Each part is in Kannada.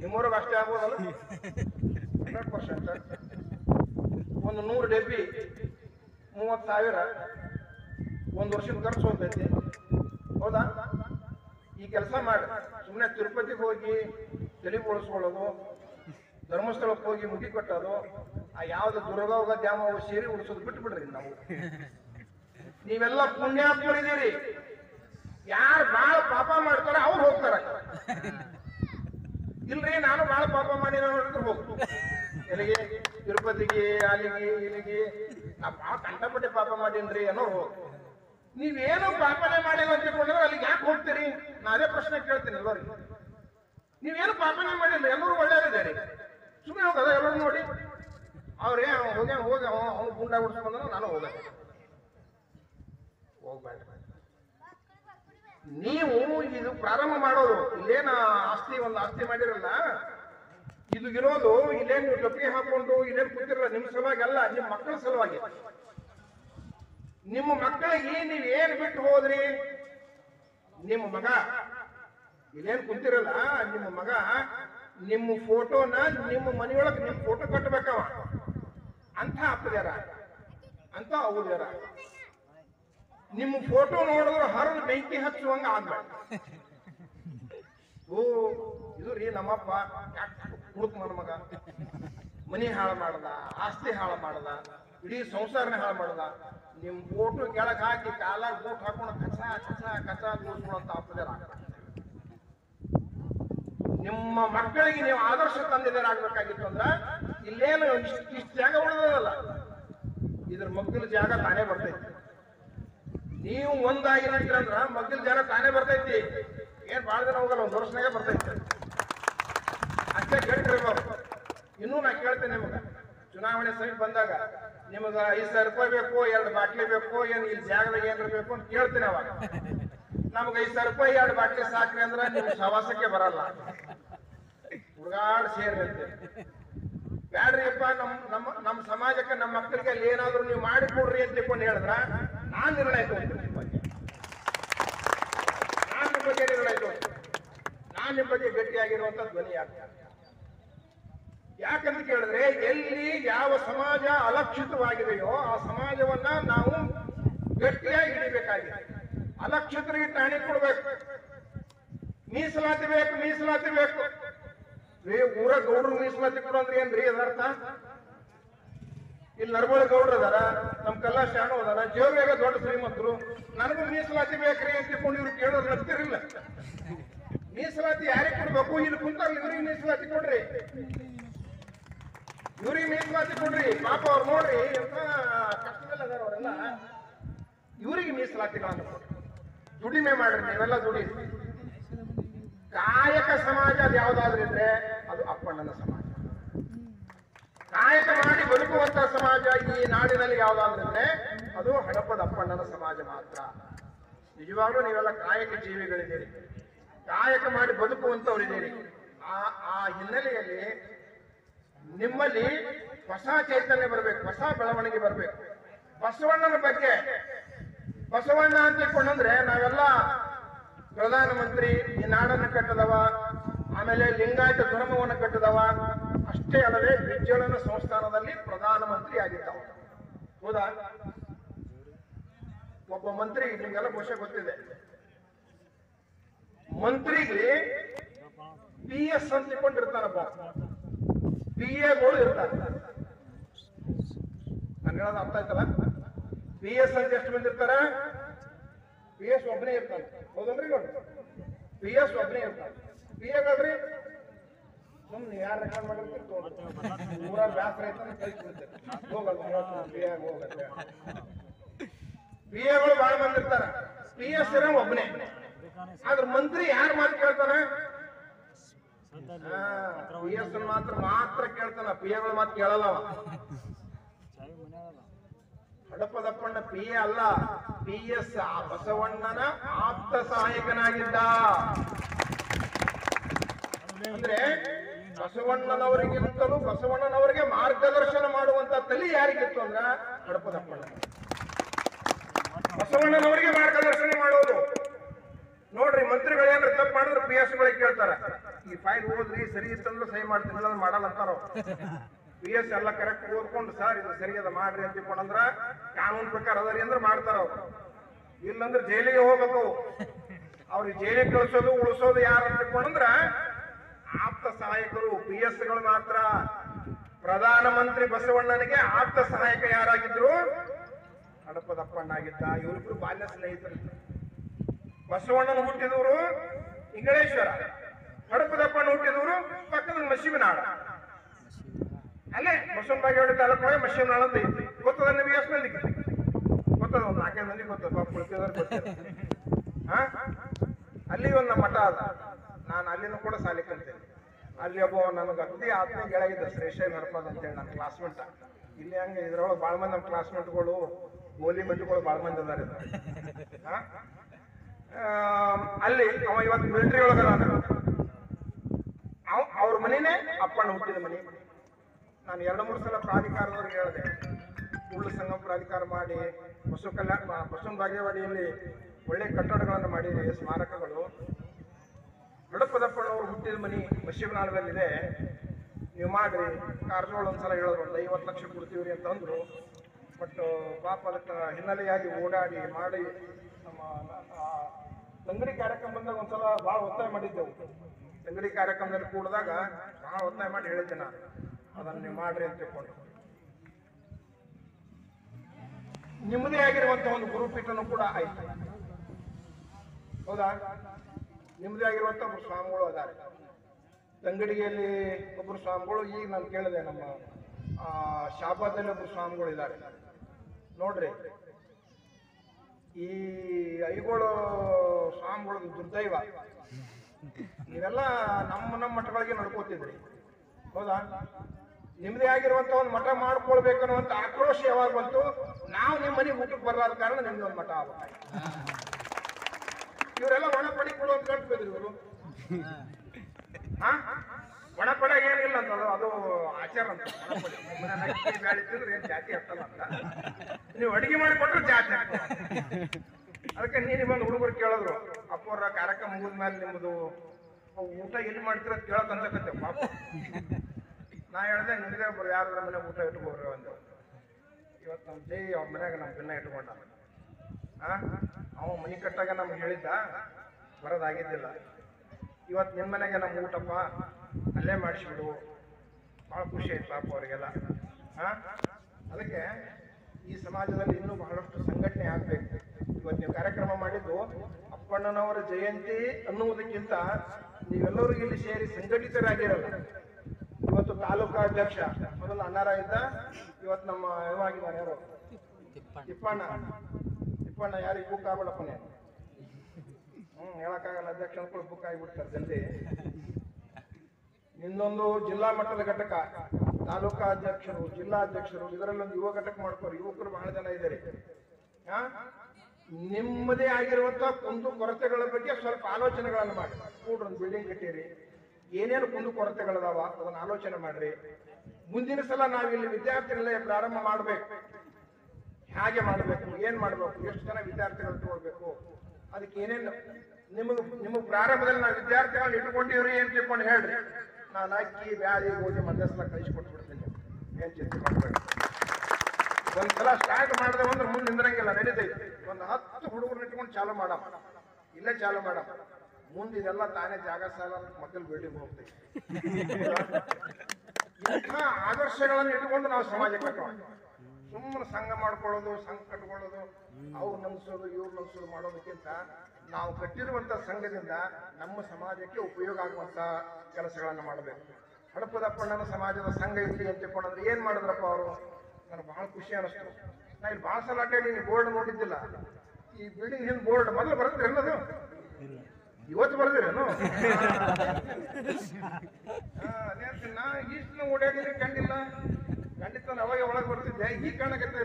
ನಿಮ್ಮೂರಾಗ ಅಷ್ಟೇ ಆಗ್ಬೋದಲ್ಲ ಹಂಡ್ರೆಡ್ ಪರ್ಸೆಂಟ್ ಒಂದು ನೂರು ಡಬ್ಬಿ ಮೂವತ್ತು ಸಾವಿರ ಒಂದು ವರ್ಷದ ಖರ್ಚು ಹೋಗ್ತೈತಿ ಹೌದಾ ಈ ಕೆಲಸ ಮಾಡಿ ಸುಮ್ಮನೆ ತಿರುಪತಿಗೆ ಹೋಗಿ ತಲೆ ಬೋಳಿಸ್ಕೊಳ್ಳೋದು ಧರ್ಮಸ್ಥಳಕ್ಕೆ ಹೋಗಿ ಮುಗಿ ಕಟ್ಟೋದು ಆ ಯಾವ್ದು ದುರ್ಗೋಗ ದ್ಯಾಮ ಸೇರಿ ಉಳಿಸೋದು ಬಿಟ್ಟು ಬಿಡ್ರಿ ನಾವು ನೀವೆಲ್ಲ ಪುಣ್ಯಾತ್ಮರಿದ್ದೀರಿ ಯಾರು ಬಾಳ ಪಾಪ ಮಾಡ್ತಾರ ಅವ್ರು ಹೋಗ್ತಾರ ಇಲ್ರಿ ನಾನು ಬಾಳ ಪಾಪ ಮಾಡಿ ಹೋಗ್ತು ಎಲ್ಲಿಗೆ ತಿರುಪತಿಗೆ ಅಲ್ಲಿಗೆ ಇಲ್ಲಿಗೆ ನಾ ಬಾಳ ಕಂಡಪಟ್ಟೆ ಪಾಪ ಮಾಡೀನ್ರಿ ಅನ್ನೋ ಹೋಗ್ ನೀವೇನು ಪಾಪನೆ ಮಾಡಿಲ್ಲ ಅಂತ ತಿಳ್ಕೊಂಡ್ರೆ ಅಲ್ಲಿಗೆ ಯಾಕೆ ಹೋಗ್ತೀರಿ ನಾ ಅದೇ ಪ್ರಶ್ನೆ ಕೇಳ್ತೀನಿ ಎಲ್ಲರಿಗೂ ನೀವೇನು ಪಾಪನೆ ಮಾಡಿಲ್ಲ ಎಲ್ಲರೂ ಒಳ್ಳೆಯದಿದ್ದಾರೆ ಸುಮ್ಮನೆ ಹೋಗದ ಎಲ್ಲರೂ ನೋಡಿ ಅವ್ರೇ ಹೋಗ್ಯಾನ ಹೋಗಿ ಅವ ಅವ್ನು ಗುಂಡ ಬಿಡ್ಸ್ಕೊಂಡ್ರೆ ನಾನು ಹೋಗ ಹೋಗ್ಬೇಡ ನೀವು ಇದು ಪ್ರಾರಂಭ ಮಾಡೋದು ಇಲ್ಲೇನ ಆಸ್ತಿ ಒಂದು ಆಸ್ತಿ ಮಾಡಿರಲ್ಲ ಇದು ಇರೋದು ಇಲ್ಲೇನು ನೀವು ಟೊಪ್ಪಿಗೆ ಹಾಕೊಂಡು ಇಲ್ಲೇನು ಕೂತಿರಲ್ಲ ನಿಮ್ಮ ಸಲುವಾಗಿ ಅಲ್ಲ ನಿಮ್ಮ ಮಕ್ಕಳ ಸಲುವಾಗಿ ನಿಮ್ಮ ಮಕ್ಕಳಿಗೆ ನೀವು ಏನ್ ಬಿಟ್ಟು ಹೋದ್ರಿ ನಿಮ್ಮ ಮಗ ಇಲ್ಲೇನ್ ಕುಂತಿರಲ್ಲ ನಿಮ್ಮ ಮಗ ನಿಮ್ಮ ಫೋಟೋನ ನಿಮ್ಮ ಮನೆಯೊಳಗೆ ನಿಮ್ಮ ಫೋಟೋ ಕಟ್ಟಬೇಕವ ಅಂತ ಅಪ್ಪದ್ಯಾರ ಅಂತ ಅವ್ರ್ಯಾರ ನಿಮ್ಮ ಫೋಟೋ ನೋಡಿದ್ರೆ ಹರಿದು ಬೆಂಕಿ ಹಚ್ಚುವಂಗ ಆಗ್ಬೇಡ ಓ ಇದು ರೀ ನಮ್ಮಪ್ಪ ಹುಡುಕ್ ನನ್ನ ಮಗ ಮನಿ ಹಾಳು ಮಾಡ್ದ ಆಸ್ತಿ ಹಾಳು ಮಾಡ್ದ ಇಡೀ ಸಂಸಾರನೇ ಹಾಳು ಮಾಡ್ದ ನಿಮ್ ಫೋಟೋ ಕೆಳಗ್ ಹಾಕಿ ಕಾಲಾಗ ಬೂಟ್ ಹಾಕೊಂಡು ಕಸ ಕಸ ಕಸ ತೋರಿಸ್ಕೊಳ್ಳೋಂತ ಅಪ್ಪದೇರ ನಿಮ್ಮ ಮಕ್ಕಳಿಗೆ ನೀವು ಆದರ್ಶ ತಂದೆದಾರಾಗ್ಬೇಕಾಗಿತ್ತು ಅಂದ್ರ ಇಲ್ಲೇನು ಇಷ್ಟು ಇಷ್ಟು ಜಾಗ ಉಳಿದಲ್ಲ ಇದ್ರ ಮಗ್ಗಲ ಜಾಗ ತಾನೇ ಬರ್ತೈತಿ ನೀವು ಒಂದಾಗಿರಂದ್ರ ಮಗ್ಗಲ ಜಾಗ ತಾನೇ ಬರ್ತೈತಿ ಏನ್ ಬಾಳ ದಿನ ಹೋಗಲ್ಲ ಒಂದ್ ವರ್ಷನಾಗೆ ಬರ್ತೈತಿ ಅಷ್ಟೇ ಗಟ್ಟಿರ್ಬೇಕು ಇನ್ನೂ ನಾ ಕೇಳ್ತೇನೆ ನಿಮಗ ಚುನಾವಣೆ ಸಮೀಪ ಬಂದಾಗ ನಿಮಗ ಐದು ಸಾವಿರ ರೂಪಾಯಿ ಬೇಕು ಎರಡು ಬಾಟ್ಲಿ ಬೇಕು ಏನ್ ಇಲ್ಲಿ ಜಾಗದಾಗ ಏನ್ರ ಬೇಕು ಅಂತ ಕೇಳ್ತೇನೆ ಅವಾಗ ನಮ್ಗೆ ಐದು ಸಾವಿರ ರೂಪಾಯಿ ಎರಡು ಬಾಟ್ಲಿ ಸಾಕ್ರಿ ಅಂದ್ರೆ ನಿಮ್ ಸವಾಸಕ್ಕೆ ಬರಲ್ಲ ಹುಡುಗಾಡ್ ಸೇರಿರುತ್ತೆ ಬ್ಯಾಡ್ರಿಯಪ್ಪ ನಮ್ ನಮ್ಮ ನಮ್ಮ ಸಮಾಜಕ್ಕೆ ನಮ್ಮ ಮಕ್ಕಳಿಗೆ ಅಲ್ಲಿ ಏನಾದ್ರು ನೀವು ಮಾಡಿ ಕೊಡ್ರಿ ಅಂತ ತಿಳ್ಕೊಂಡು ಹೇಳಿದ್ರ ನಾನ್ ನಿರ್ಣಯ ತಗೊಂತೀನಿ ನಿಮ್ ಬಗ್ಗೆ ನಾನ್ ನಿಮ್ ಬಗ್ಗೆ ನಿರ್ಣಯ ತಗೊಂತೀನಿ ನಾನ್ ನಿಮ್ ಬಗ್ಗೆ ಗಟ್ಟಿಯಾಗಿರುವಂತ ಧ್ವನಿ ಆಗ್ತದೆ ಯಾಕಂತ ಕೇಳಿದ್ರೆ ಎಲ್ಲಿ ಯಾವ ಸಮಾಜ ಅಲಕ್ಷಿತವಾಗಿದೆಯೋ ಆ ಸಮಾಜವನ್ನ ನಾವು ಗಟ್ಟಿಯಾಗಿ ಹಿಡಿಬೇಕಾಗಿದೆ ಅಲಕ್ಷಿತರಿಗೆ ಠಾಣೆ ಕೊಡ್ಬೇಕು ಮೀಸಲಾತಿ ಬೇಕು ಮೀಸಲಾತಿ ಬೇಕು ಏ ಊರ ಗೌಡ್ರು ಮೀಸಲಾತಿ ಕೊಡು ಅಂದ್ರೆ ಏನ್ರಿ ಅದರ್ಥ ಇಲ್ಲಿ ನರಗೋಳ ಗೌಡ್ರು ಅದಾರ ನಮ್ ಕಲ್ಲಾ ಶಾಣು ಅದಾರ ಜೋರ್ವೇಗ ದೊಡ್ಡ ಶ್ರೀಮಂತರು ನನಗೂ ಮೀಸಲಾತಿ ಬೇಕ್ರಿ ಅಂತ ತಿಳ್ಕೊಂಡು ಇವ್ರು ಕೇಳೋರು ನಡ್ತಿರಿಲ್ಲ ಮೀಸಲಾತಿ ಯಾರಿಗೆ ಕೊಡ್ಬೇಕು ಇಲ್ಲಿ ಕುಂತಾರ ಇವ್ರಿಗೆ ಮೀಸಲಾತಿ ಕೊಡ್ರಿ ಇವ್ರಿಗೆ ಮೀಸಲಾತಿ ಕೊಡ್ರಿ ಪಾಪ ಅವ್ರು ನೋಡ್ರಿ ಎಂತ ಕಷ್ಟದಲ್ಲಿ ಅದಾರ ಅವರೆಲ್ಲ ಇವರಿಗೆ ಮೀಸಲಾತಿಗಳನ್ನು ಕೊಡ್ರಿ ದುಡಿಮೆ ಮಾಡ್ರಿ ನೀವೆಲ್ಲ ದುಡಿ ಕಾಯಕ ಸಮಾಜ ಅದು ಯಾವ್ದಾದ್ರು ಇದ್ರೆ ಅದು ಅಪ್ಪಣ್ಣನ ಸಮಾಜ ಕಾಯಕ ಮಾಡಿ ಬದುಕುವಂತ ಸಮಾಜ ಈ ನಾಡಿನಲ್ಲಿ ಯಾವ್ದಾದ್ರು ಇದ್ರೆ ಅದು ಹಡಪದ ಅಪ್ಪಣ್ಣನ ಸಮಾಜ ಮಾತ್ರ ನಿಜವಾಗ್ಲೂ ನೀವೆಲ್ಲ ಕಾಯಕ ಜೀವಿಗಳಿದ್ದೀರಿ ಕಾಯಕ ಮಾಡಿ ಬದುಕುವಂತವರಿದ್ದೀರಿ ಆ ಆ ಹಿನ್ನೆಲೆಯಲ್ಲಿ ನಿಮ್ಮಲ್ಲಿ ಹೊಸ ಚೈತನ್ಯ ಬರಬೇಕು ಹೊಸ ಬೆಳವಣಿಗೆ ಬರಬೇಕು ಬಸವಣ್ಣನ ಬಗ್ಗೆ ಬಸವಣ್ಣ ಅಂತ ತಿಳ್ಕೊಂಡ್ರೆ ನಾವೆಲ್ಲ ಪ್ರಧಾನಮಂತ್ರಿ ಈ ನಾಡನ್ನು ಕಟ್ಟದವ ಆಮೇಲೆ ಲಿಂಗಾಯತ ಧರ್ಮವನ್ನು ಕಟ್ಟದವ ಅಷ್ಟೇ ಅಲ್ಲದೆ ವಿಜ್ವಲನ ಸಂಸ್ಥಾನದಲ್ಲಿ ಪ್ರಧಾನಮಂತ್ರಿ ಆಗಿದ್ದವ ಹೌದಾ ಒಬ್ಬ ಮಂತ್ರಿ ನಿಮ್ಗೆಲ್ಲ ಬಹುಶಃ ಗೊತ್ತಿದೆ ಮಂತ್ರಿಗೆ ಪಿ ಎಸ್ ಅಂತ ತಿಳ್ಕೊಂಡಿರ್ತಾನಪ್ಪ ಪಿ ಎಗಳು ಇರ್ತಾರೆ ನಾನು ಹೇಳೋದು ಅರ್ಥ ಆಯ್ತಲ್ಲ ಪಿ ಎಸ್ ಅಂತ ಎಷ್ಟು ಮಂದಿ ಇರ್ತಾರ ಪಿ ಎಸ್ ಒಬ್ಬನೇ ಇರ್ತಾನೆ ಹೌದಲ್ರಿ ಪಿ ಎಸ್ ಒಬ್ಬನೇ ಇರ್ತಾನೆ ಪಿ ಎಗಳ್ರಿ ಸುಮ್ಮನೆ ಯಾರು ರೆಕಾರ್ಡ್ ಮಾಡಿರ್ತೀರಿ ನೂರ ಬ್ಯಾಸರ ಐತಂದ್ರೆ ಕಳಿಸ್ಬಿಡ್ತೇನೆ ಹೋಗಲ್ಲ ಪಿ ಎ ಹೋಗತ್ತೆ ಪಿ ಎಗಳು ಬಹಳ ಮಂದಿ ಇರ್ತಾರ ಪಿ ಎಸ್ ಇರೋ ಒಬ್ಬನೇ ಆದ್ರ ಮಂತ್ರಿ ಯಾರು ಮಾತು ಕೇಳ್ತಾನೆ ಪಿ ಎಸ್ ಮಾತ್ರ ಮಾತ್ರ ಕೇಳ್ತಾನ ಪಿ ಎಗಳು ಮಾತು ಕೇಳಲ್ಲ ಅವ ಹಡಪದಪ್ಪಣ್ಣ ಪಿ ಎ ಅಲ್ಲ ಪಿ ಎಸ್ ಬಸವಣ್ಣನ ಆಪ್ತ ಸಹಾಯಕನಾಗಿದ್ದ ಅಂದ್ರೆ ಬಸವಣ್ಣನವರಿಗಿಂತಲೂ ಬಸವಣ್ಣನವರಿಗೆ ಮಾರ್ಗದರ್ಶನ ಮಾಡುವಂತ ತಲೆ ಯಾರಿಗಿತ್ತು ಅಂದ್ರ ಹಡಪದಪ್ಪಣ್ಣ ಬಸವಣ್ಣನವರಿಗೆ ಮಾರ್ಗದರ್ಶನ ಮಾಡೋದು ನೋಡ್ರಿ ಮಂತ್ರಿಗಳೇನ್ರ ತಪ್ಪು ಮಾಡಿದ್ರೆ ಪಿ ಎಸ್ ಗಳಿಗೆ ಕೇಳ್ತಾರ ಈ ಫೈಲ್ ಓದ್ರಿ ಸರಿ ಇತ್ತಂದ್ರೆ ಸಹಿ ಮಾಡ್ತೀನಿ ಇಲ್ಲ ಮಾಡಲ್ಲ ಅಂತಾರ ಪಿ ಎಸ್ ಎಲ್ಲ ಕರೆಕ್ಟ್ ಓದ್ಕೊಂಡು ಸರ್ ಇದು ಸರಿ ಅದ ಮಾಡ್ರಿ ಅಂತ ತಿಳ್ಕೊಂಡಂದ್ರ ಕಾನೂನು ಪ್ರಕಾರ ಅದರಿ ಅಂದ್ರೆ ಮಾಡ್ತಾರ ಅವ್ರು ಇಲ್ಲಂದ್ರೆ ಜೈಲಿಗೆ ಹೋಗ್ಬೇಕು ಅವ್ರಿಗೆ ಜೈಲಿಗೆ ಕಳಿಸೋದು ಉಳಿಸೋದು ಯಾರು ಅಂತ ತಿಳ್ಕೊಂಡ್ರ ಆಪ್ತ ಸಹಾಯಕರು ಪಿ ಎಸ್ ಗಳು ಮಾತ್ರ ಪ್ರಧಾನಮಂತ್ರಿ ಬಸವಣ್ಣನಿಗೆ ಆಪ್ತ ಸಹಾಯಕ ಯಾರಾಗಿದ್ರು ಹಡಪದಪ್ಪಣ್ಣಾಗಿದ್ದ ಇವರಿಬ್ರು ಬಾಲ್ಯ ಸ್ನೇಹಿತರು ಬಸವಣ್ಣನ ಹುಟ್ಟಿದವರು ಇಂಗಳೇಶ್ವರ ಹಡಪದಪ್ಪಣ್ಣ ಹುಟ್ಟಿದವರು ಪಕ್ಕದ ಮಶಿವನಾಡ ಅಲ್ಲೇ ಬಸವನ ಬಾಗೇವಾಡಿ ತಾಲೂಕು ಮಶಿವನಾಳ ಅಂತ ಐತಿ ಗೊತ್ತದ ನಿಮಗೆ ಎಷ್ಟು ಮಂದಿಗೆ ಗೊತ್ತದ ಒಂದು ನಾಲ್ಕೈದು ಮಂದಿ ಗೊತ್ತದ ಪಾಪ ಉಳ್ಕಿದವ್ರು ಗೊತ್ತಿಲ್ಲ ಹಾ ಅಲ್ಲಿ ಒಂದು ಮಠ ಅದ ನಾನು ಅಲ್ಲಿನೂ ಕೂಡ ಸಾಲಿ ಕಲ್ತೇನೆ ಅಲ್ಲಿ ಒಬ್ಬ ನನಗೆ ಅಗದಿ ಆತ್ಮೀಯ ಗೆಳಗಿದ್ದ ಶ್ರೇಷ್ಠ ನಡ್ಪದ ಅಂತೇಳಿ ನನ್ನ ಕ್ಲಾಸ್ಮೇಟ್ ಇಲ್ಲಿ ಹಂಗೆ ಇದ್ರೊಳಗೆ ಭಾಳ ಮಂದಿ ನಮ್ಮ ಕ್ಲಾಸ್ಮೇಟ್ಗಳು ಗೋಲಿ ಮಂದಿಗಳು ಭಾಳ ಮಂದಿ ಅದಾರ ಹಾ ಆಮ್, ಅಲ್ಲಿ ಅವ ಇವತ್ತು ಮಿಲಿಟರಿ ಒಳಗದ ಅವ್ ಅವ್ರ ಮನೆನೇ ಅಪ್ಪಣ್ಣ ಹುಟ್ಟಿದ ಮನೆ ನಾನು ಎರಡು ಮೂರು ಸಲ ಪ್ರಾಧಿಕಾರದವ್ರಿಗೆ ಹೇಳಿದೆ ಉಳ್ಳು ಸಂಘ ಪ್ರಾಧಿಕಾರ ಮಾಡಿ ಬಸವ ಕಲ್ಯಾಣ ಬಸವನ ಬಾಗೇವಾಡಿಯಲ್ಲಿ ಒಳ್ಳೆ ಕಟ್ಟಡಗಳನ್ನು ಮಾಡಿದೆ ಸ್ಮಾರಕಗಳು ದೊಡ್ಡಪದಪ್ಪನವರು ಹುಟ್ಟಿದ ಮನಿ ಪಶ್ಚಿಮನಾಳದಲ್ಲಿದೆ ನೀವು ಮಾಡ್ರಿ ಕಾರಜೋಳ ಒಂದ್ಸಲ ಹೇಳಿದ್ರು ಒಂದು ಐವತ್ತು ಲಕ್ಷ ಕೊಡ್ತೀವ್ರಿ ಅಂತ ಅಂದ್ರು ಬಟ್ ಪಾಪ ಅದಕ್ಕೆ ಹಿನ್ನೆಲೆಯಾಗಿ ಓಡಾಡಿ ಮಾಡಿ ನಮ್ಮ ಆ, ತಂಗಡಿ ಕಾರ್ಯಕ್ರಮ ಬಂದಾಗ ಒಂದ್ಸಲ ಭಾಳ ಒತ್ತಾಯ ಮಾಡಿದ್ದೆವು ತಂಗಡಿ ಕಾರ್ಯಕ್ರಮದಲ್ಲಿ ಕೂಡಿದಾಗ ಭಾಳ ಒತ್ತಾಯ ಮಾಡಿ ಹೇಳಿದ್ದೆ ನಾನು ಅದನ್ನು ನೀವು ಮಾಡ್ರಿ ಅಂತ ತಿಳ್ಕೊಂಡು ನಿಮ್ಮದೇ ಆಗಿರುವಂತಹ ಒಂದು ಗುರುಪೀಠನೂ ಕೂಡ ಆಯ್ತು ಹೌದಾ ನಿಮ್ಮದೇ ಆಗಿರುವಂತ ಒಬ್ಬರು ಸ್ವಾಮಿಗಳು ಅದಾರೆ ತಂಗಡಿಗೆಯಲ್ಲಿ ಒಬ್ಬರು ಸ್ವಾಮಿಗಳು ಈಗ ನಾನು ಕೇಳಿದೆ ನಮ್ಮ ಆ, ಶಾಬಾದಲ್ಲಿ ಒಬ್ಬರು ಸ್ವಾಮಿಗಳು ಇದ್ದಾರೆ ನೋಡ್ರಿ ಈ ಐಗಳು ಸ್ವಾಮಿಗಳು ದುರ್ದೈವ ನೀವೆಲ್ಲ ನಮ್ಮ ನಮ್ಮ ಮಠಗಳಿಗೆ ನಡ್ಕೋತಿದ್ರಿ ಹೌದಾ ನಿಮ್ದೇ ಆಗಿರುವಂತ ಒಂದು ಮಠ ಮಾಡ್ಕೊಳ್ಬೇಕನ್ನುವಂತ ಆಕ್ರೋಶ ಯಾವಾಗ ಬಂತು ನಾವು ನಿಮ್ಮ ಮನೆಗೆ ಊಟಕ್ಕೆ ಬರಲಾದ ಕಾರಣ ನಿಮ್ಗೆ ಒಂದು ಮಠ ಆಗ್ಬೇಕಾಯ್ತು ಇವರೆಲ್ಲ ಒಣ ಪಡಿ ಕೊಡು ಅಂತ ಕಟ್ಬಿದ್ರಿ ಇವರು ಹಾ ಒಣ ಪಡ ಏನಿಲ್ಲ ಅಂತ ಅದು ಅದು ಆಚಾರ ಅಂತ ಒಣ ಪಡಿ. ಮನ್ಯಾಗ ಅಕ್ಕಿ ಬ್ಯಾಳಿ ತಿಂದ್ರೆ ಏನ್ ಜಾತಿ ಹತ್ತಲ್ಲ ಅಂತ ನೀವು ಅಡಿಗೆ ಮಾಡಿ ಕೊಟ್ರೆ ಜಾತಿ ಆಗ್ತದೆ ಅದಕ್ಕೆ ನೀನು ಬಂದು ಹುಡುಗರು ಕೇಳಿದ್ರು ಅಪ್ಪವ್ರ ಕಾರ್ಯಕ್ರಮ ಮುಗಿದ್ಮೇಲೆ ನಿಮ್ಮದು ಅವು ಊಟ ಎಲ್ಲಿ ಮಾಡ್ತೀರ ಅಂತ ಕೇಳಕ್ ಅನ್ಸಕತ್ತೆ ಪಾಪ ನಾ ಹೇಳ್ದೆ ನಿಮಗೆ ಒಬ್ರು ಯಾರ ಮನೆ ಊಟ ಇಟ್ಕೋರಿ ಒಂದು ಇವತ್ತು ನಮ್ಮ ಜೈ ಅವ್ರ ಮನ್ಯಾಗ ನಮ್ಮ ಭಿನ್ನ ಇಟ್ಕೊಂಡ ಆ ಅವ ಮನಿ ಕಟ್ಟಾಗ ನಮ್ಗೆ ಹೇಳಿದ್ದ ಬರೋದಾಗಿದ್ದಿಲ್ಲ ಇವತ್ತು ನಿಮ್ಮ ಮನೆಗೆ ನಮ್ಮ ಊಟಪ್ಪ ಅಲ್ಲೇ ಮಾಡಿಸ್ಬಿಡು ಭಾಳ ಖುಷಿ ಆಯ್ತು ಪಾಪ ಅವರಿಗೆಲ್ಲ ಆ ಅದಕ್ಕೆ ಈ ಸಮಾಜದಲ್ಲಿ ಇನ್ನೂ ಬಹಳಷ್ಟು ಸಂಘಟನೆ ಆಗ್ಬೇಕು ಇವತ್ತು ನೀವು ಕಾರ್ಯಕ್ರಮ ಮಾಡಿದ್ದು ಅಪ್ಪಣ್ಣನವರ ಜಯಂತಿ ಅನ್ನುವುದಕ್ಕಿಂತ ನೀವೆಲ್ಲರೂ ಇಲ್ಲಿ ಸೇರಿ ಸಂಘಟಿತರಾಗಿರಲ್ಲ ಇವತ್ತು ತಾಲೂಕಾ ಅಧ್ಯಕ್ಷ ಮೊದಲು ಅಣ್ಣಾರ ಇದ್ದ ಇವತ್ತು ನಮ್ಮ ಇವಾಗಿದ್ದಾನೆ ಯಾರು ತಿಪ್ಪಣ್ಣ ತಿಪ್ಪಣ್ಣ ಯಾರಿಗೆ ಬುಕ್ ಆಗ್ಬಿಡಪ್ಪನೇ ಹ್ಮ್ ಹೇಳಕ್ಕಾಗಲ್ಲ ಅಧ್ಯಕ್ಷ ಅಂದ್ಕೊಂಡು ಬುಕ್ ಆಗಿಬಿಡ್ತಾರೆ ಜಲ್ದಿ ಇನ್ನೊಂದು ಜಿಲ್ಲಾ ಮಟ್ಟದ ಘಟಕ ತಾಲೂಕಾ ಅಧ್ಯಕ್ಷರು ಜಿಲ್ಲಾ ಅಧ್ಯಕ್ಷರು ಇದರಲ್ಲೊಂದು ಯುವ ಘಟಕ ಮಾಡ್ಕೋರಿ ಯುವಕರು ಬಹಳ ಜನ ಇದ್ದಾರೆ ಆ? ನಿಮ್ಮದೇ ಆಗಿರುವಂತಹ ಕುಂದು ಕೊರತೆಗಳ ಬಗ್ಗೆ ಸ್ವಲ್ಪ ಆಲೋಚನೆಗಳನ್ನು ಮಾಡಿ ಕೂಡ್ರಿ ಒಂದು ಬಿಲ್ಡಿಂಗ್ ಕಟ್ಟೀರಿ ಏನೇನು ಕುಂದು ಕೊರತೆಗಳದಾವ ಅದನ್ನ ಆಲೋಚನೆ ಮಾಡ್ರಿ ಮುಂದಿನ ಸಲ ನಾವಿಲ್ಲಿ ವಿದ್ಯಾರ್ಥಿಗಳೇ ಪ್ರಾರಂಭ ಮಾಡ್ಬೇಕು ಹೇಗೆ ಮಾಡಬೇಕು ಏನ್ ಮಾಡಬೇಕು ಎಷ್ಟು ಜನ ವಿದ್ಯಾರ್ಥಿಗಳು ತಗೊಳ್ಬೇಕು ಅದಕ್ಕೆ ಏನೇನು ನಿಮಗೆ ನಿಮಗೆ ಪ್ರಾರಂಭದಲ್ಲಿ ನಾವು ವಿದ್ಯಾರ್ಥಿಗಳನ್ನ ಇಟ್ಕೊಂಡಿವ್ರಿ ಅಂತ ತಿಳ್ಕೊಂಡು ಹೇಳ್ರಿ ನಾನು ಅಕ್ಕಿ ಬ್ಯಾಳಿ ಗೋಧಿ ಮಧ್ಯಸ್ಥಲ ಕಳಿಸ್ಕೊಟ್ಬಿಡ್ತೀನಿ ಏನ್ ಚಿಂತೆ ಮಾಡ್ಬೇಡಿ ಒಂದ್ಸಲ ಸ್ಟಾರ್ಟ್ ಮಾಡಿದೆ ಅಂದ್ರೆ ಮುಂದೆ ನಿಂದ್ರಂಗಿಲ್ಲ ನಡೀತೈತಿ ಒಂದು ಹತ್ತು ಹುಡುಗರನ್ನ ಇಟ್ಕೊಂಡು ಚಾಲು ಮಾಡಮ್ಮ ಇಲ್ಲೇ ಚಾಲು ಮಾಡಮ್ಮ ಮುಂದೆ ಇದೆಲ್ಲ ತಾನೇ ಜಾಗ ಸಾಲ ಮಕ್ಕಳು ಬಿಲ್ಡಿಂಗ್ ಹೋಗ್ತೈತಿ ಇಂಥ ಆದರ್ಶಗಳನ್ನು ಇಟ್ಕೊಂಡು ನಾವು ಸಮಾಜ ಕಟ್ಟೋಣ ಸುಮ್ಮನೆ ಸಂಘ ಮಾಡ್ಕೊಳ್ಳೋದು ಸಂಘ ಕಟ್ಕೊಳ್ಳೋದು ಅವ್ರು ನನ್ಸೋದು ಇವ್ರು ನನ್ಸೋದು ಮಾಡೋದಕ್ಕಿಂತ ನಾವು ಕಟ್ಟಿರುವಂತ ಸಂಘದಿಂದ ನಮ್ಮ ಸಮಾಜಕ್ಕೆ ಉಪಯೋಗ ಆಗುವಂತ ಕೆಲಸಗಳನ್ನು ಮಾಡಬೇಕು ಹಡಪದಪ್ಪಣ್ಣನ ಸಮಾಜದ ಸಂಘ ಇರಲಿ ಅಂತ ತಿಳ್ಕೊಂಡ್ರೆ ಏನ್ ಮಾಡಿದ್ರಪ್ಪ ಅವರು ನನಗೆ ಬಹಳ ಖುಷಿ ಅನಿಸ್ತು ನಾ ಇಲ್ಲಿ ಬಹಳ ಸಲ ಅಡ್ಡಾಡಿ ನೀವು ಬೋರ್ಡ್ ನೋಡಿದ್ದಿಲ್ಲ ಈ ಬಿಲ್ಡಿಂಗ್ ಹಿಂದ್ ಬೋರ್ಡ್ ಮೊದಲು ಬರುತ್ತೆ ಎಲ್ಲದು ಇವತ್ತು ಬರ್ದಿರೇನು ಆ, ಅದೇ ಅಂತ ನಾ ಈಸ್ಟಿನ ಓಡಾಡಿದ್ರೆ ಕಂಡಿಲ್ಲ ಖಂಡಿತ ನಾನು ಅವಾಗ ಒಳಗೆ ಬರ್ತಿದ್ದೆ ಈ ಕಾರಣಕ್ಕೆ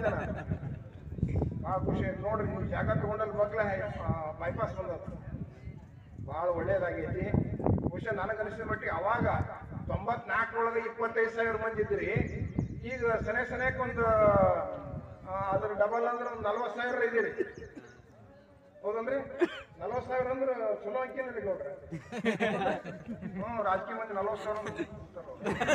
ಭಾಳ ಖುಷಿ ಆಯ್ತು ನೋಡ್ರಿ ನೀವು ಜಾಗ ತಗೊಂಡಲ್ಲಿ ಮಕ್ಕಳ ಬೈಪಾಸ್ ಬಂದದ್ದು ಭಾಳ ಒಳ್ಳೇದಾಗೈತಿ ಬಹುಶಃ ನನಗೆ ಅನಿಸಿದ ಮಟ್ಟಿಗೆ ಅವಾಗ ತೊಂಬತ್ನಾಲ್ಕರೊಳಗೆ ಇಪ್ಪತ್ತೈದು ಸಾವಿರ ಮಂದಿ ಇದ್ರಿ ಈಗ ಸನೆ ಸನೇಕ್ ಒಂದು ಆ, ಅದ್ರ ಡಬಲ್ ಅಂದ್ರೆ ಒಂದು ನಲ್ವತ್ತು ಸಾವಿರ ಇದೀರಿ ಹೌದನ್ರಿ ನಲ್ವತ್ತು ಸಾವಿರ ಅಂದ್ರೆ ಚಲೋ ಅಂಕಿ ನೋಡಿ ಗೌಡ್ರ ಹ್ಞೂ ರಾಜಕೀಯ ಮಂದಿ ನಲ್ವತ್ತು ಸಾವಿರ ಅಂದ್ರೆ ಕೂತಾರ ಅವ್ರು.